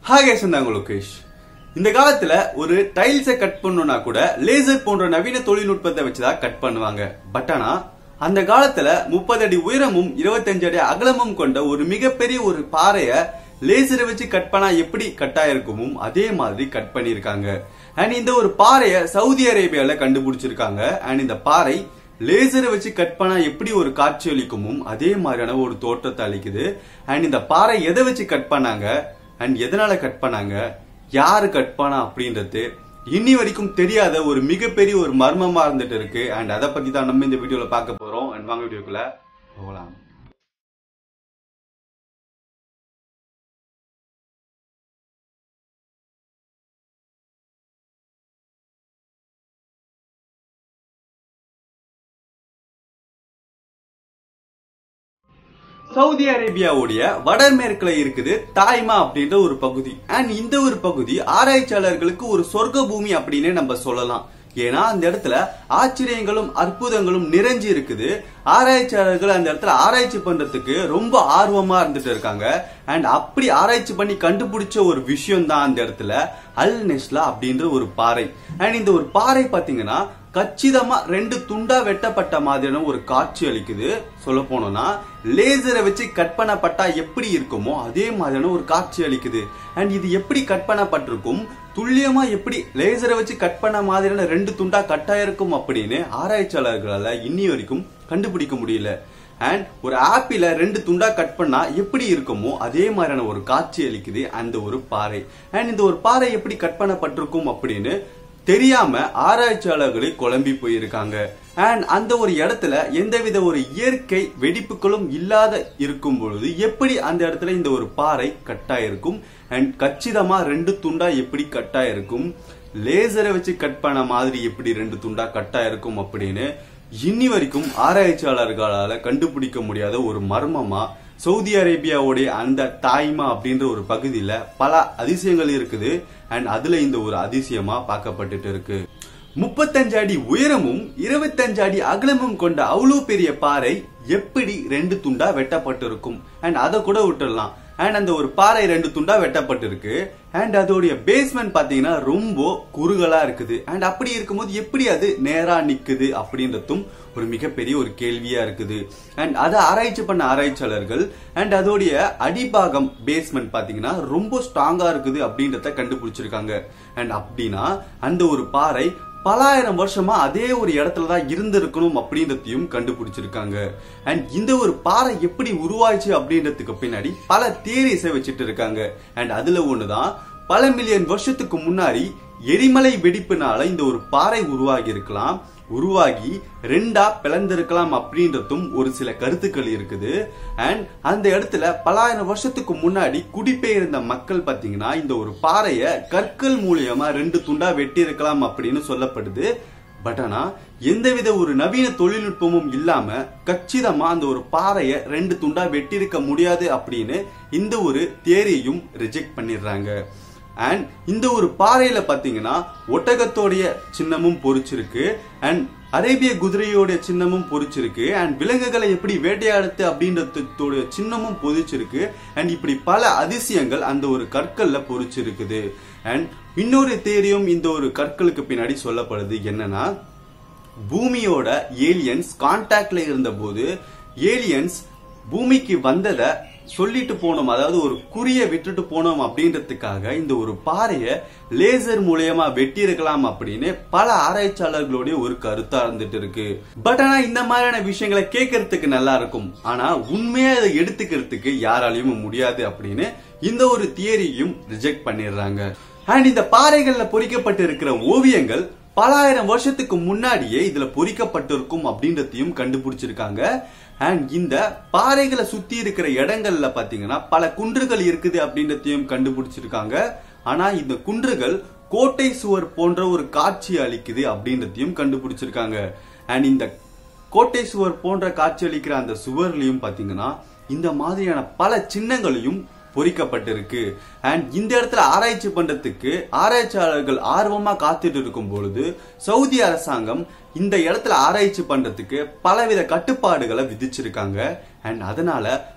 hi guys நான் லோகேஷ் இந்த காலத்துல ஒரு டைல்ஸை கட் பண்ணணும்னா கூட லேசர் போன்ற நவீன தொழில்நுட்பத்தை வச்சுதான் கட் பண்ணுவாங்க பட் ஆனா அந்த காலத்துல முப்பது அடி உயரமும் 25 அடி அகலமும் கொண்ட ஒரு மிகப்பெரிய ஒரு பாறைய லேசரை வச்சு கட் பண்ணா எப்படி கட் ஆயிருக்குமோ அதே மாதிரி கட் பண்ணிருக்காங்க அண்ட் இந்த ஒரு பாறைய சவுதி அரேபியால கண்டுபிடிச்சிருக்காங்க அண்ட் இந்த பாறை லேசரை வச்சு கட் பண்ணா எப்படி ஒரு காட்சி அளிக்குமோ அதே மாதிரியான ஒரு தோற்றத்தை அளிக்குது அண்ட் இந்த பாறை எதை வச்சு கட் பண்ணாங்க அண்ட் எதனால கட் பண்ணாங்க யாரு கட் பண்ணா அப்படின்றது இன்னி வரைக்கும் தெரியாத ஒரு மிகப்பெரிய ஒரு மர்மமா இருந்துட்டு இருக்கு அண்ட் அதை பத்தி தான் நம்ம இந்த வீடியோல பார்க்க போறோம் அண்ட் வாங்க வீடியோக்குள்ள போகலாம் சவுதி அரேபியாவுடைய வடமேற்குல இருக்குது தாய்மா அப்படின்ற ஒரு பகுதி அண்ட் இந்த ஒரு பகுதி ஆராய்ச்சியாளர்களுக்கு ஒரு சொர்க்க பூமி அப்படின்னு நம்ம சொல்லலாம் ஏன்னா அந்த இடத்துல ஆச்சரியங்களும் அற்புதங்களும் நிறைஞ்சு இருக்குது ஆராய்ச்சியாளர்கள் அந்த இடத்துல ஆராய்ச்சி பண்றதுக்கு ரொம்ப ஆர்வமா இருந்துட்டு இருக்காங்க அண்ட் அப்படி ஆராய்ச்சி பண்ணி கண்டுபிடிச்ச ஒரு விஷயம் தான் அந்த இடத்துல அல் நெஸ்லா அப்படின்ற ஒரு பாறை அண்ட் இந்த ஒரு பாறை பாத்தீங்கன்னா கச்சிதமா ரெண்டு துண்டா வெட்டப்பட்ட மாதிரியான ஒரு காட்சி அளிக்குது சொல்ல போனோம்னா லேசரை வச்சு கட் பண்ணப்பட்டா எப்படி இருக்குமோ அதே மாதிரியான ஒரு காட்சி அளிக்குது அண்ட் இது எப்படி கட் பண்ணப்பட்டிருக்கும் துல்லியமா எப்படி லேசரை வச்சு கட் பண்ண மாதிரியான ரெண்டு துண்டா கட் ஆயிருக்கும் அப்படின்னு ஆராய்ச்சியாளர்களால இன்னி வரைக்கும் கண்டுபிடிக்க முடியல அண்ட் ஒரு ஆப்பிள ரெண்டு துண்டா கட் பண்ணா எப்படி இருக்குமோ அதே மாதிரியான ஒரு காட்சி அளிக்குது அந்த ஒரு பாறை அண்ட் இந்த ஒரு பாறை எப்படி கட் பண்ணப்பட்டிருக்கும் அப்படின்னு தெரியாம ஆராய்ச்சியாளர்களே குழம்பி போயிருக்காங்க அண்ட் அந்த ஒரு இடத்துல எந்தவித ஒரு இயற்கை வெடிப்புகளும் இல்லாத இருக்கும் பொழுது எப்படி அந்த இடத்துல இந்த ஒரு பாறை கட்டாயிருக்கும் அண்ட் கச்சிதமா ரெண்டு துண்டா எப்படி கட்டாயிருக்கும் லேசரை வச்சு கட் பண்ண மாதிரி எப்படி ரெண்டு துண்டா கட்டாயிருக்கும் அப்படின்னு இன்னி வரைக்கும் ஆராய்ச்சியாளர்களால கண்டுபிடிக்க முடியாத ஒரு மர்மமா சவுதி அரேபியாவுடைய அந்த தாய்மா அப்படின்ற ஒரு பகுதியில பல அதிசயங்கள் இருக்குது அண்ட் அதுல இந்த ஒரு அதிசயமா பார்க்கப்பட்டுட்டு இருக்கு முப்பத்தஞ்சு அடி உயரமும் இருபத்தஞ்சு அடி அகலமும் கொண்ட அவ்வளவு பெரிய பாறை எப்படி ரெண்டு துண்டா வெட்டப்பட்டிருக்கும் அண்ட் அதை கூட விட்டுடலாம் அண்ட் அந்த ஒரு பாறை ரெண்டு துண்டா வெட்டப்பட்டிருக்கு அண்ட் அதோடைய பேஸ்மெண்ட் பாத்தீங்கன்னா ரொம்ப குறுகலா இருக்குது அண்ட் அப்படி இருக்கும்போது எப்படி அது நேரா நிக்குது அப்படின்றதும் ஒரு மிகப்பெரிய ஒரு கேள்வியா இருக்குது அண்ட் அதை ஆராய்ச்சி பண்ண ஆராய்ச்சியாளர்கள் அண்ட் அதோடைய அடிபாகம் பேஸ்மெண்ட் பாத்தீங்கன்னா ரொம்ப ஸ்ட்ராங்கா இருக்குது அப்படின்றத கண்டுபிடிச்சிருக்காங்க அண்ட் அப்படின்னா அந்த ஒரு பாறை பலாயிரம் வருஷமா அதே ஒரு இடத்துல தான் இருந்திருக்கணும் அப்படின்றதையும் கண்டுபிடிச்சிருக்காங்க அண்ட் இந்த ஒரு பாறை எப்படி உருவாச்சு அப்படின்றதுக்கு பின்னாடி பல தியரிஸை வச்சுட்டு இருக்காங்க அண்ட் அதுல ஒண்ணுதான் பல மில்லியன் வருஷத்துக்கு முன்னாடி எரிமலை வெடிப்புனால இந்த ஒரு பாறை உருவாகி இருக்கலாம் உருவாகி ரெண்டா பிளந்திருக்கலாம் அப்படின்றதும் ஒரு சில கருத்துக்கள் இருக்குது அண்ட் அந்த இடத்துல பலாயிரம் வருஷத்துக்கு முன்னாடி குடிபெயர்ந்த மக்கள் பாத்தீங்கன்னா இந்த ஒரு பாறைய கற்கள் மூலியமா ரெண்டு துண்டா வெட்டி இருக்கலாம் அப்படின்னு சொல்லப்படுது பட் ஆனா எந்தவித ஒரு நவீன தொழில்நுட்பமும் இல்லாம கச்சிதமா அந்த ஒரு பாறைய ரெண்டு துண்டா வெட்டியிருக்க முடியாது அப்படின்னு இந்த ஒரு தேரியையும் ரிஜெக்ட் பண்ணிடுறாங்க அண்ட் இந்த ஒரு பாறையில பாத்தீங்கன்னா ஒட்டகத்தோடைய சின்னமும் பொறிச்சிருக்கு அண்ட் அரேபிய குதிரையோடைய சின்னமும் பொறிச்சிருக்கு அண்ட் விலங்குகளை எப்படி வேட்டையாடுத்து அப்படின்றதோடைய சின்னமும் பொதிச்சிருக்கு அண்ட் இப்படி பல அதிசயங்கள் அந்த ஒரு கற்கள்ல பொறிச்சிருக்குது அண்ட் இன்னொரு தேரியும் இந்த ஒரு கற்களுக்கு பின்னாடி சொல்லப்படுது என்னன்னா பூமியோட ஏலியன்ஸ் கான்டாக்ட்ல இருந்த போது ஏலியன்ஸ் பூமிக்கு வந்ததை சொல்லிட்டு போனோம் அதாவது ஒரு குறிய விட்டுட்டு போனோம் அப்படின்றதுக்காக இந்த ஒரு பாறைய லேசர் மூலியமா வெட்டி இருக்கலாம் அப்படின்னு பல ஆராய்ச்சியாளர்களுடைய ஒரு கருத்தா இருந்துட்டு இருக்கு பட் ஆனா இந்த மாதிரியான விஷயங்களை கேட்கறதுக்கு நல்லா இருக்கும் ஆனா உண்மையா அதை எடுத்துக்கிறதுக்கு யாராலையும் முடியாது அப்படின்னு இந்த ஒரு தியரியும் ரிஜெக்ட் பண்ணிடுறாங்க அண்ட் இந்த பாறைகள்ல பொறிக்கப்பட்டு இருக்கிற ஓவியங்கள் பலாயிரம் வருஷத்துக்கு முன்னாடியே இதுல பொறிக்கப்பட்டிருக்கும் அப்படின்றதையும் கண்டுபிடிச்சிருக்காங்க அண்ட் இந்த பாறைகளை சுத்தி இருக்கிற இடங்கள்ல பாத்தீங்கன்னா பல குன்றுகள் இருக்குது அப்படின்றதையும் கண்டுபிடிச்சிருக்காங்க ஆனா இந்த குன்றுகள் கோட்டை சுவர் போன்ற ஒரு காட்சி அளிக்குது அப்படின்றதையும் கண்டுபிடிச்சிருக்காங்க அண்ட் இந்த கோட்டை சுவர் போன்ற காட்சி அளிக்கிற அந்த சுவர்லயும் பாத்தீங்கன்னா இந்த மாதிரியான பல சின்னங்களையும் பொறிக்கப்பட்டிருக்கு அண்ட் இந்த இடத்துல ஆராய்ச்சி பண்றதுக்கு ஆராய்ச்சியாளர்கள் ஆர்வமா காத்துட்டு இருக்கும் பொழுது சவுதி அரசாங்கம் இந்த இடத்துல ஆராய்ச்சி பண்றதுக்கு பலவித கட்டுப்பாடுகளை விதிச்சிருக்காங்க அண்ட் அதனால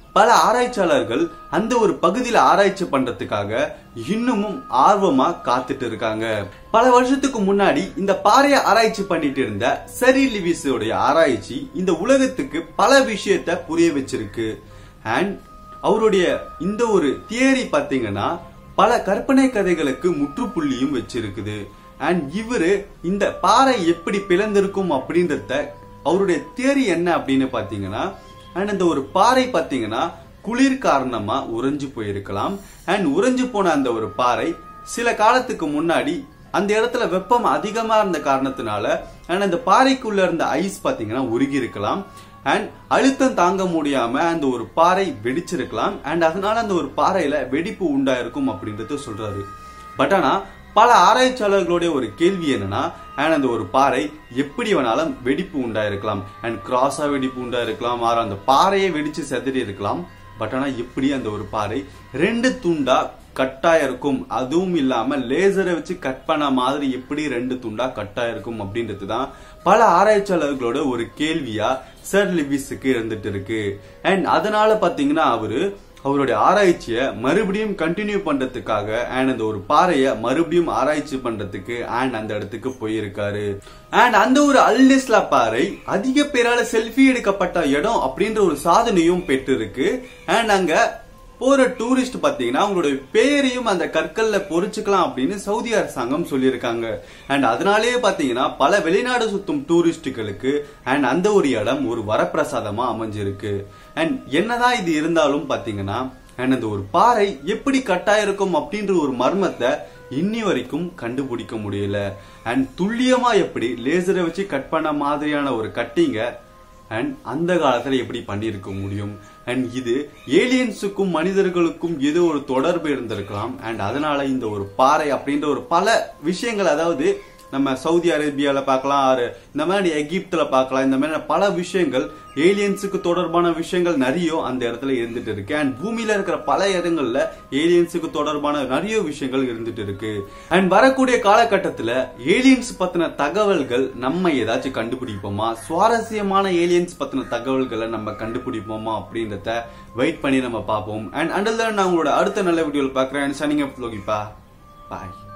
பல ஆராய்ச்சியாளர்கள் அந்த ஒரு பகுதியில ஆராய்ச்சி பண்றதுக்காக இன்னமும் ஆர்வமா காத்துட்டு இருக்காங்க பல வருஷத்துக்கு முன்னாடி இந்த பாறையை ஆராய்ச்சி பண்ணிட்டு இருந்த சரி லிவிஸோடைய ஆராய்ச்சி இந்த உலகத்துக்கு பல விஷயத்த புரிய வச்சிருக்கு அண்ட் அவருடைய இந்த ஒரு தியரி பாத்தீங்கன்னா பல கற்பனை கதைகளுக்கு முற்றுப்புள்ளியும் வச்சிருக்குது அண்ட் இவரு இந்த பாறை எப்படி பிளந்திருக்கும் அப்படின்றத அவருடைய தியரி என்ன அப்படின்னு பாத்தீங்கன்னா அண்ட் அந்த ஒரு பாறை பாத்தீங்கன்னா குளிர் காரணமா உறைஞ்சு போயிருக்கலாம் அண்ட் உறைஞ்சு போன அந்த ஒரு பாறை சில காலத்துக்கு முன்னாடி அந்த இடத்துல வெப்பம் அதிகமா இருந்த காரணத்தினால அண்ட் அந்த பாறைக்குள்ள இருந்த ஐஸ் பாத்தீங்கன்னா உருகி இருக்கலாம் அண்ட் அழுத்தம் தாங்க முடியாம அந்த ஒரு பாறை வெடிச்சிருக்கலாம் அண்ட் அதனால அந்த ஒரு பாறையில வெடிப்பு உண்டாயிருக்கும் அப்படின்றது சொல்றாரு பட் ஆனா பல ஆராய்ச்சியாளர்களுடைய ஒரு கேள்வி என்னன்னா அண்ட் அந்த ஒரு பாறை எப்படி வேணாலும் வெடிப்பு உண்டாயிருக்கலாம் அண்ட் கிராஸா வெடிப்பு உண்டாயிருக்கலாம் ஆறு அந்த பாறையை வெடிச்சு செதறி இருக்கலாம் பட் ஆனா எப்படி அந்த ஒரு பாறை ரெண்டு துண்டா கட்டா இருக்கும் அதுவும் இல்லாம லேசரை வச்சு கட் பண்ண மாதிரி எப்படி ரெண்டு துண்டா கட்டா இருக்கும் அப்படின்றது தான் பல ஆராய்ச்சியாளர்களோட ஒரு கேள்வியா சர் லிவிஸுக்கு இருந்துட்டு இருக்கு அண்ட் அதனால பாத்தீங்கன்னா அவரு அவருடைய ஆராய்ச்சியை மறுபடியும் கண்டினியூ பண்றதுக்காக அண்ட் அந்த ஒரு பாறையை மறுபடியும் ஆராய்ச்சி பண்றதுக்கு அண்ட் அந்த இடத்துக்கு போயிருக்காரு அண்ட் அந்த ஒரு அல்டிஸ்லா பாறை அதிக பேரால செல்ஃபி எடுக்கப்பட்ட இடம் அப்படின்ற ஒரு சாதனையும் பெற்றிருக்கு அண்ட் அங்க போற டூரிஸ்ட் பாத்தீங்கன்னா அவங்களுடைய பேரையும் அந்த கற்கள்ல பொறிச்சுக்கலாம் அப்படின்னு சவுதி அரசாங்கம் சொல்லியிருக்காங்க அண்ட் அதனாலேயே பாத்தீங்கன்னா பல வெளிநாடு சுத்தும் டூரிஸ்டுகளுக்கு அண்ட் அந்த ஒரு இடம் ஒரு வரப்பிரசாதமா அமைஞ்சிருக்கு அண்ட் என்னதான் இது இருந்தாலும் பாத்தீங்கன்னா அண்ட் அந்த ஒரு பாறை எப்படி கட்டாயிருக்கும் அப்படின்ற ஒரு மர்மத்தை இன்னி வரைக்கும் கண்டுபிடிக்க முடியல அண்ட் துல்லியமா எப்படி லேசரை வச்சு கட் பண்ண மாதிரியான ஒரு கட்டிங்க அண்ட் அந்த காலத்துல எப்படி பண்ணியிருக்க முடியும் அண்ட் இது ஏலியன்ஸுக்கும் மனிதர்களுக்கும் ஏதோ ஒரு தொடர்பு இருந்திருக்கலாம் அண்ட் அதனால இந்த ஒரு பாறை அப்படின்ற ஒரு பல விஷயங்கள் அதாவது நம்ம சவுதி அரேபியால பார்க்கலாம் ஆறு இந்த மாதிரி எகிப்துல பார்க்கலாம் இந்த மாதிரி பல விஷயங்கள் ஏலியன்ஸுக்கு தொடர்பான விஷயங்கள் நிறைய அந்த இடத்துல இருந்துட்டு இருக்கு அண்ட் பூமியில இருக்கிற பல இடங்கள்ல ஏலியன்ஸுக்கு தொடர்பான நிறைய விஷயங்கள் இருந்துட்டு இருக்கு அண்ட் வரக்கூடிய காலகட்டத்துல ஏலியன்ஸ் பத்தின தகவல்கள் நம்ம ஏதாச்சும் கண்டுபிடிப்போமா சுவாரஸ்யமான ஏலியன்ஸ் பத்தின தகவல்களை நம்ம கண்டுபிடிப்போமா அப்படின்றத வெயிட் பண்ணி நம்ம பார்ப்போம் அண்ட் அண்டல் நான் உங்களோட அடுத்த நல்ல வீடியோவில் பார்க்குறேன் சனிங்க லோகிப்பா பாய்